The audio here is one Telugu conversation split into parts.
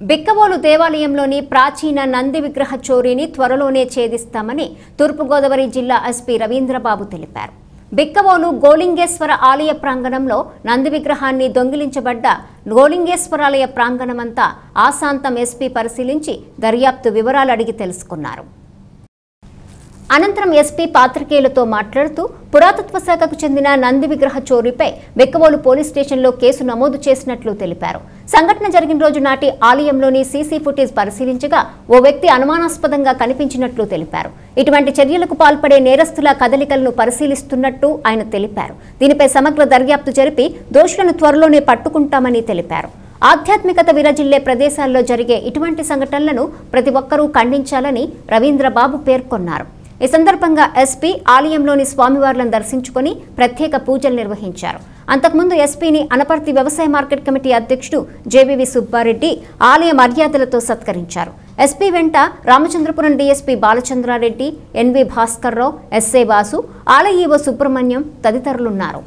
బిక్కవోలు దేవాలయంలోని ప్రాచీన నంది విగ్రహ చోరీని త్వరలోనే ఛేదిస్తామని తూర్పుగోదావరి జిల్లా ఎస్పీ రవీంద్రబాబు తెలిపారు బిక్కవోలు గోలింగేశ్వర ఆలయ ప్రాంగణంలో నంది విగ్రహాన్ని దొంగిలించబడ్డ గోలింగేశ్వరాలయ ప్రాంగణమంతా ఆశాంతం ఎస్పీ పరిశీలించి దర్యాప్తు వివరాలు అడిగి తెలుసుకున్నారు అనంతరం ఎస్పీ పాత్రికేయులతో మాట్లాడుతూ పురాతత్వ శాఖకు చెందిన నంది విగ్రహ చోరీపై వెక్కవోలు పోలీస్ స్టేషన్లో కేసు నమోదు చేసినట్లు తెలిపారు సంఘటన జరిగిన రోజు నాటి ఆలయంలోని సీసీ ఫుటేజ్ పరిశీలించగా ఓ వ్యక్తి అనుమానాస్పదంగా కనిపించినట్లు తెలిపారు ఇటువంటి చర్యలకు పాల్పడే నేరస్తుల కదలికలను పరిశీలిస్తున్నట్టు ఆయన తెలిపారు దీనిపై సమగ్ర దర్యాప్తు జరిపి దోషులను త్వరలోనే పట్టుకుంటామని తెలిపారు ఆధ్యాత్మికత విరజిల్లే ప్రదేశాల్లో జరిగే ఇటువంటి సంఘటనలను ప్రతి ఒక్కరూ ఖండించాలని రవీంద్రబాబు పేర్కొన్నారు ఈ సందర్భంగా ఎస్పీ ఆలయంలోని స్వామివార్లను దర్శించుకొని ప్రత్యేక పూజలు నిర్వహించారు అంతకుముందు ఎస్పీని అనపర్తి వ్యవసాయ మార్కెట్ కమిటీ అధ్యక్షుడు జేబీవి సుబ్బారెడ్డి ఆలయ మర్యాదలతో సత్కరించారు ఎస్పీ వెంట Ramachandrapuram DSP Balachandra Reddy NV Bhaskar Rao SA Vasu ఆలయ ఈవో సుబ్రహ్మణ్యం తదితరులున్నారు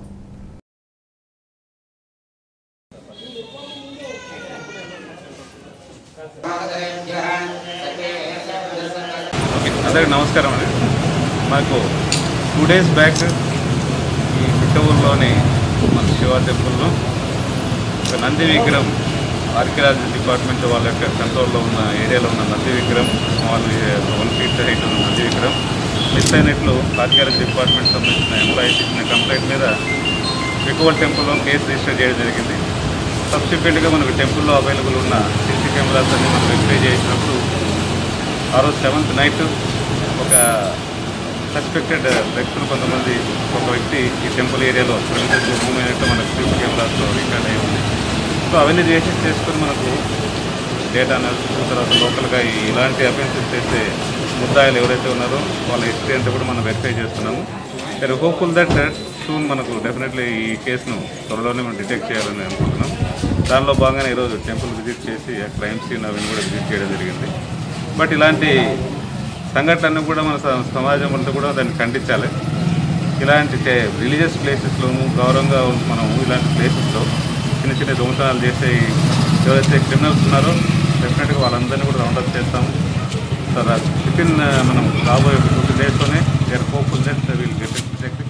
ఓకే అందరికి నమస్కారం అండి మాకు టూ డేస్ బ్యాక్ ఈ పిట్టవూరులోని మన శివ టెంపుల్లో ఒక నంది విగ్రహం ఆర్కియాలజీ డిపార్ట్మెంట్ వాళ్ళ యొక్క కంట్రోల్లో ఉన్న ఏరియాలో ఉన్న నంది విగ్రహం స్మాల్ వన్ ఫీట్ హైట్ ఉన్న నంది విగ్రహం మిస్ అయినట్లు ఆర్కియాలజీ డిపార్ట్మెంట్ సంబంధించిన ఎంప్లాయీస్ ఇచ్చిన కంప్లైంట్ మీద పికోవల్ టెంపుల్లో కేసు రిజిస్టర్ చేయడం జరిగింది సబ్సిక్వెంట్గా మనకు టెంపుల్లో అవైలబుల్ ఉన్న సీసీ కెమెరాస్ అన్ని మనం వెరిఫై చేసినప్పుడు ఆ రోజు సెవెంత్ నైట్ ఒక సస్పెక్టెడ్ వ్యక్తులు కొంతమంది ఒక వ్యక్తి ఈ టెంపుల్ ఏరియాలో ప్రెమిసెస్ మూవ్ అయినట్టు మనకు సీసీ కెమెరాస్లో రికార్డ్ అయి ఉంది సో అవన్నీ చేసి చేసుకొని మనకు డేటా అనాలిసిస్ తర్వాత లోకల్గా ఈ ఇలాంటి అఫెన్సెస్ చేసే ముద్దాయిలు ఎవరైతే ఉన్నారో వాళ్ళ హిస్టరీ అంతా కూడా మనం వెరిఫై చేస్తున్నాము మీరు హోప్ఫుల్ దట్ సూన్ మనకు డెఫినెట్లీ ఈ కేసును త్వరలోనే మనం డిటెక్ట్ చేయాలని అనుకుంటున్నాం దానిలో భాగంగానే ఈరోజు టెంపుల్ విజిట్ చేసి ఆ క్రైమ్ సీన్ అవన్నీ కూడా విజిట్ చేయడం జరిగింది బట్ ఇలాంటి సంఘటనలు కూడా మన స- సమాజం అంతా కూడా దాన్ని ఖండించాలి ఇలాంటి రిలీజియస్ ప్లేసెస్లోను గౌరవంగా ఉన్న మనం ఇలాంటి ప్లేసెస్లో చిన్న చిన్న దొంగతనాలు చేసే ఎవరైతే క్రిమినల్స్ ఉన్నారో డెఫినెట్గా వాళ్ళందరినీ కూడా రౌండప్ చేస్తాము సో విత్ ఇన్ మనం రాబోయే టూ డేస్లోనే there hopeful that will get